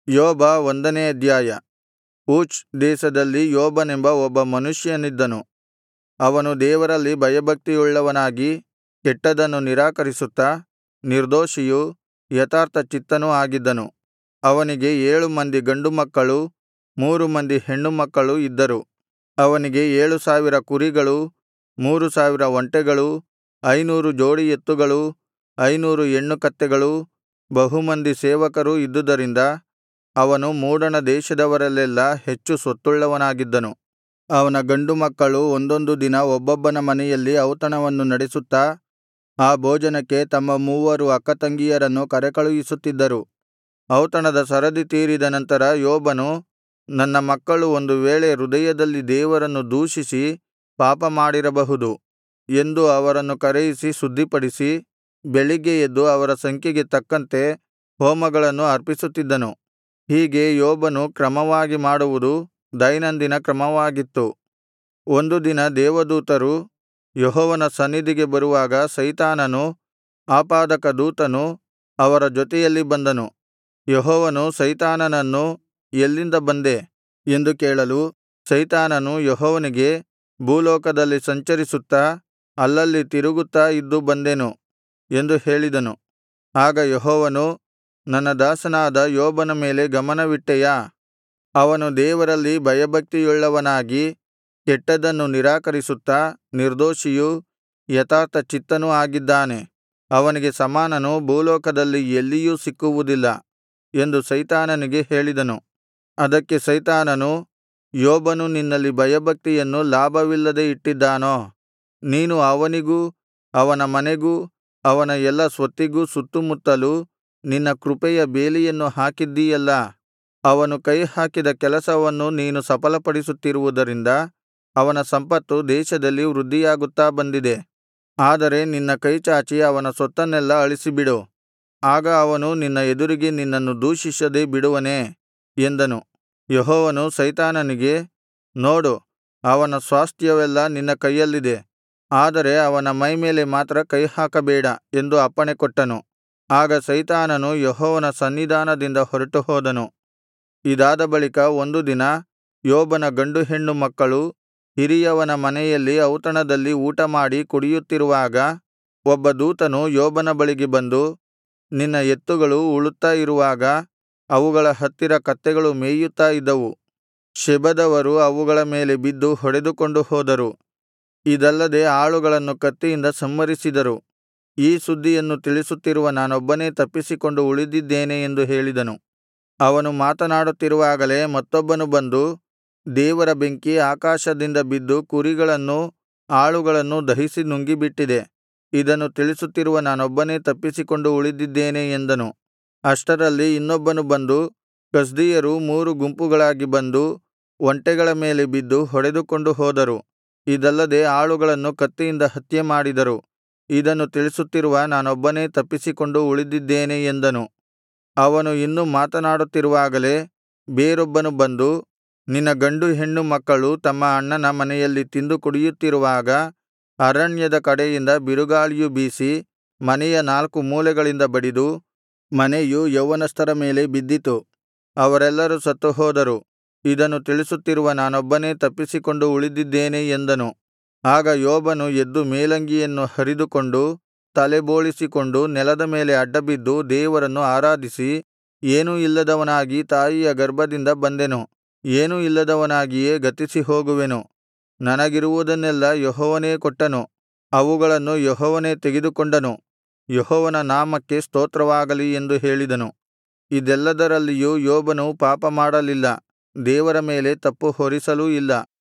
ಯೋಬ ಒಂದನೇ ಅಧ್ಯಾಯ ಊಚ್ ದೇಶದಲ್ಲಿ ಯೋಬನೆಂಬ ಒಬ್ಬ ಮನುಷ್ಯನಿದ್ದನು ಅವನು ದೇವರಲ್ಲಿ ಭಯಭಕ್ತಿಯುಳ್ಳವನಾಗಿ ಕೆಟ್ಟದ್ದನ್ನು ನಿರಾಕರಿಸುತ್ತಾ ನಿರ್ದೋಷಿಯೂ ಯಥಾರ್ಥಚಿತ್ತನೂ ಆಗಿದ್ದನು ಅವನಿಗೆ ಏಳು ಮಂದಿ ಗಂಡುಮಕ್ಕಳೂ ಮೂರು ಮಂದಿ ಹೆಣ್ಣುಮಕ್ಕಳೂ ಇದ್ದರು ಅವನಿಗೆ ಏಳು ಸಾವಿರ ಕುರಿಗಳೂ ಮೂರು ಸಾವಿರ ಒಂಟೆಗಳೂ ಐನೂರು ಜೋಡಿ ಎತ್ತುಗಳೂ ಐನೂರು ಹೆಣ್ಣುಕತ್ತೆಗಳೂ ಬಹುಮಂದಿ ಸೇವಕರೂ ಇದ್ದುದರಿಂದ ಅವನು ಮೂಡಣ ದೇಶದವರಲ್ಲೆಲ್ಲಾ ಹೆಚ್ಚು ಸ್ವತ್ತುಳ್ಳವನಾಗಿದ್ದನು ಅವನ ಗಂಡುಮಕ್ಕಳು ಒಂದೊಂದು ದಿನ ಒಬ್ಬೊಬ್ಬನ ಮನೆಯಲ್ಲಿ ಔತಣವನ್ನು ನಡೆಸುತ್ತಾ ಆ ಭೋಜನಕ್ಕೆ ತಮ್ಮ ಮೂವರು ಅಕ್ಕತಂಗಿಯರನ್ನು ಕರೆಕಳುಹಿಸುತ್ತಿದ್ದರು ಔತಣದ ಸರದಿ ತೀರಿದ ನಂತರ ಯೋಬನು ನನ್ನ ಮಕ್ಕಳು ಒಂದು ವೇಳೆ ಹೃದಯದಲ್ಲಿ ದೇವರನ್ನು ದೂಷಿಸಿ ಪಾಪಮಾಡಿರಬಹುದು ಎಂದು ಅವರನ್ನು ಕರೆಯಿಸಿ ಶುದ್ಧಿಪಡಿಸಿ ಬೆಳಿಗ್ಗೆ ಎದ್ದು ಅವರ ಸಂಖ್ಯೆಗೆ ತಕ್ಕಂತೆ ಹೋಮಗಳನ್ನು ಅರ್ಪಿಸುತ್ತಿದ್ದನು ಹೀಗೆ ಯೋಬನು ಕ್ರಮವಾಗಿ ಮಾಡುವುದು ದೈನಂದಿನ ಕ್ರಮವಾಗಿತ್ತು ಒಂದು ದಿನ ದೇವದೂತರು ಯೆಹೋವನ ಸನ್ನಿಧಿಗೆ ಬರುವಾಗ ಸೈತಾನನು ಆಪಾದಕ ದೂತನು ಅವರ ಜೊತೆಯಲ್ಲಿ ಬಂದನು ಯೆಹೋವನು ಸೈತಾನನನ್ನು ಎಲ್ಲಿಂದ ಬಂದೆ ಎಂದು ಕೇಳಲು ಸೈತಾನನು ಯೆಹೋವನಿಗೆ ಭೂಲೋಕದಲ್ಲಿ ಸಂಚರಿಸುತ್ತಾ ಅಲ್ಲಲ್ಲಿ ತಿರುಗುತ್ತಾ ಇದ್ದು ಬಂದೆನು ಎಂದು ಹೇಳಿದನು ಆಗ ಯೆಹೋವನು ನನ್ನ ದಾಸನಾದ ಯೋಬನ ಮೇಲೆ ಗಮನವಿಟ್ಟೆಯಾ ಅವನು ದೇವರಲ್ಲಿ ಭಯಭಕ್ತಿಯುಳ್ಳವನಾಗಿ ಕೆಟ್ಟದ್ದನ್ನು ನಿರಾಕರಿಸುತ್ತಾ ನಿರ್ದೋಷಿಯೂ ಯಥಾರ್ಥಚಿತ್ತನೂ ಆಗಿದ್ದಾನೆ ಅವನಿಗೆ ಸಮಾನನು ಭೂಲೋಕದಲ್ಲಿ ಎಲ್ಲಿಯೂ ಸಿಕ್ಕುವುದಿಲ್ಲ ಎಂದು ಸೈತಾನನಿಗೆ ಹೇಳಿದನು ಅದಕ್ಕೆ ಸೈತಾನನು ಯೋಬನು ನಿನ್ನಲ್ಲಿ ಭಯಭಕ್ತಿಯನ್ನು ಲಾಭವಿಲ್ಲದೆ ಇಟ್ಟಿದ್ದಾನೋ ನೀನು ಅವನಿಗೂ ಅವನ ಮನೆಗೂ ಅವನ ಎಲ್ಲಾ ಸ್ವತ್ತಿಗೂ ಸುತ್ತುಮುತ್ತಲು ನಿನ್ನ ಕೃಪೆಯ ಬೇಲಿಯನ್ನು ಹಾಕಿದ್ದೀಯಲ್ಲಾ ಅವನು ಕೈಹಾಕಿದ ಕೆಲಸವನ್ನು ನೀನು ಸಫಲಪಡಿಸುತ್ತಿರುವುದರಿಂದ ಅವನ ಸಂಪತ್ತು ದೇಶದಲ್ಲಿ ವೃದ್ಧಿಯಾಗುತ್ತಾ ಬಂದಿದೆ ಆದರೆ ನಿನ್ನ ಕೈಚಾಚಿ ಅವನ ಸೊತ್ತನ್ನೆಲ್ಲಾ ಅಳಿಸಿಬಿಡು ಆಗ ಅವನು ನಿನ್ನ ಎದುರಿಗೆ ನಿನ್ನನ್ನು ದೂಷಿಸದೆ ಬಿಡುವನೇ ಎಂದನು ಯೆಹೋವನು ಸೈತಾನನಿಗೆ ನೋಡು ಅವನ ಸ್ವಾಸ್ತ್ಯವೆಲ್ಲಾ ನಿನ್ನ ಕೈಯಲ್ಲಿದೆ ಆದರೆ ಅವನ ಮೈಮೇಲೆ ಮಾತ್ರ ಕೈಹಾಕಬೇಡ ಎಂದು ಅಪ್ಪಣೆಕೊಟ್ಟನು ಆಗ ಸೈತಾನನು ಯೆಹೋವನ ಸನ್ನಿಧಾನದಿಂದ ಹೊರಟುಹೋದನು ಇದಾದ ಬಳಿಕ ಒಂದು ದಿನ ಯೋಬನ ಗಂಡು ಹೆಣ್ಣು ಮಕ್ಕಳು ಹಿರಿಯವನ ಮನೆಯಲ್ಲಿ ಔತಣದಲ್ಲಿ ಊಟಮಾಡಿ ಕುಡಿಯುತ್ತಿರುವಾಗ ಒಬ್ಬ ದೂತನು ಯೋಬನ ಬಳಿಗೆ ಬಂದು ನಿನ್ನ ಎತ್ತುಗಳು ಉಳುತ್ತಾ ಇರುವಾಗ ಅವುಗಳ ಹತ್ತಿರ ಕತ್ತೆಗಳು ಮೇಯುತ್ತಾ ಇದ್ದವು ಶೆಬದವರು ಅವುಗಳ ಮೇಲೆ ಬಿದ್ದು ಹೊಡೆದುಕೊಂಡು ಹೋದರು ಇದಲ್ಲದೆ ಆಳುಗಳನ್ನು ಕತ್ತಿಯಿಂದ ಸಂಹರಿಸಿದರು ಈ ಸುದ್ದಿಯನ್ನು ತಿಳಿಸುತ್ತಿರುವ ನಾನೊಬ್ಬನೇ ತಪ್ಪಿಸಿಕೊಂಡು ಉಳಿದಿದ್ದೇನೆ ಎಂದು ಹೇಳಿದನು ಅವನು ಮಾತನಾಡುತ್ತಿರುವಾಗಲೇ ಮತ್ತೊಬ್ಬನು ಬಂದು ದೇವರ ಬೆಂಕಿ ಆಕಾಶದಿಂದ ಬಿದ್ದು ಕುರಿಗಳನ್ನೂ ಆಳುಗಳನ್ನೂ ದಹಿಸಿ ನುಂಗಿಬಿಟ್ಟಿದೆ ಇದನ್ನು ತಿಳಿಸುತ್ತಿರುವ ನಾನೊಬ್ಬನೇ ತಪ್ಪಿಸಿಕೊಂಡು ಉಳಿದಿದ್ದೇನೆ ಎಂದನು ಅಷ್ಟರಲ್ಲಿ ಇನ್ನೊಬ್ಬನು ಬಂದು ಕಸ್ದೀಯರು ಮೂರು ಗುಂಪುಗಳಾಗಿ ಬಂದು ಒಂಟೆಗಳ ಮೇಲೆ ಬಿದ್ದು ಹೊಡೆದುಕೊಂಡು ಹೋದರು ಇದಲ್ಲದೆ ಆಳುಗಳನ್ನು ಕತ್ತಿಯಿಂದ ಹತ್ಯೆಮಾಡಿದರು ಇದನ್ನು ತಿಳಿಸುತ್ತಿರುವ ನಾನೊಬ್ಬನೇ ತಪ್ಪಿಸಿಕೊಂಡು ಉಳಿದಿದ್ದೇನೆ ಎಂದನು ಅವನು ಇನ್ನೂ ಮಾತನಾಡುತ್ತಿರುವಾಗಲೇ ಬೇರೊಬ್ಬನು ಬಂದು ನಿನ್ನ ಗಂಡು ಹೆಣ್ಣು ಮಕ್ಕಳು ತಮ್ಮ ಅಣ್ಣನ ಮನೆಯಲ್ಲಿ ತಿಂದು ಕುಡಿಯುತ್ತಿರುವಾಗ ಅರಣ್ಯದ ಕಡೆಯಿಂದ ಬಿರುಗಾಳಿಯು ಬೀಸಿ ಮನೆಯ ನಾಲ್ಕು ಮೂಲೆಗಳಿಂದ ಬಡಿದು ಮನೆಯು ಯೌವನಸ್ಥರ ಮೇಲೆ ಬಿದ್ದಿತು ಅವರೆಲ್ಲರೂ ಸತ್ತುಹೋದರು ಇದನ್ನು ತಿಳಿಸುತ್ತಿರುವ ನಾನೊಬ್ಬನೇ ತಪ್ಪಿಸಿಕೊಂಡು ಉಳಿದಿದ್ದೇನೆ ಎಂದನು ಆಗ ಯೋಬನು ಎದ್ದು ಮೇಲಂಗಿಯನ್ನು ಹರಿದುಕೊಂಡು ತಲೆಬೋಳಿಸಿಕೊಂಡು ನೆಲದ ಮೇಲೆ ಅಡ್ಡಬಿದ್ದು ದೇವರನ್ನು ಆರಾಧಿಸಿ ಏನೂ ಇಲ್ಲದವನಾಗಿ ತಾಯಿಯ ಗರ್ಭದಿಂದ ಬಂದೆನು ಏನೂ ಇಲ್ಲದವನಾಗಿಯೇ ಗತಿಸಿ ಹೋಗುವೆನು ನನಗಿರುವುದನ್ನೆಲ್ಲಾ ಯೆಹೋವನೇ ಕೊಟ್ಟನು ಅವುಗಳನ್ನು ಯೆಹೋವನೇ ತೆಗೆದುಕೊಂಡನು ಯೆಹೋವನ ನಾಮಕ್ಕೆ ಸ್ತೋತ್ರವಾಗಲಿ ಎಂದು ಹೇಳಿದನು ಇದೆಲ್ಲದರಲ್ಲಿಯೂ ಯೋಬನು ಪಾಪಮಾಡಲಿಲ್ಲ ದೇವರ ಮೇಲೆ ತಪ್ಪು ಹೊರಿಸಲೂ ಇಲ್ಲ